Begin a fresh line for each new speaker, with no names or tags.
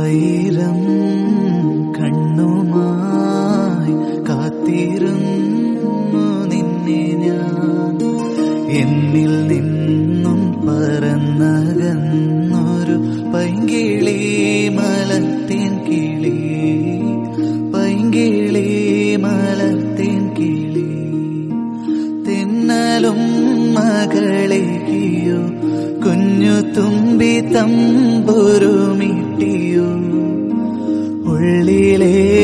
ആയിരം കണ്ണുമായി കാത്തിരുന്നു നിന്നെ ഞാൻ എന്നിൽ നിന്നും പറന്നകന്നൊരു പൈങ്കിളി മലത്തിൻ കിളി പൈങ്കിളി മലത്തിൻ കിളി തിന്നലും മകളെയോ കുഞ്ഞു തുമ്പി തമ്പുരുമിട്ടിയോ ഉള്ളിലെ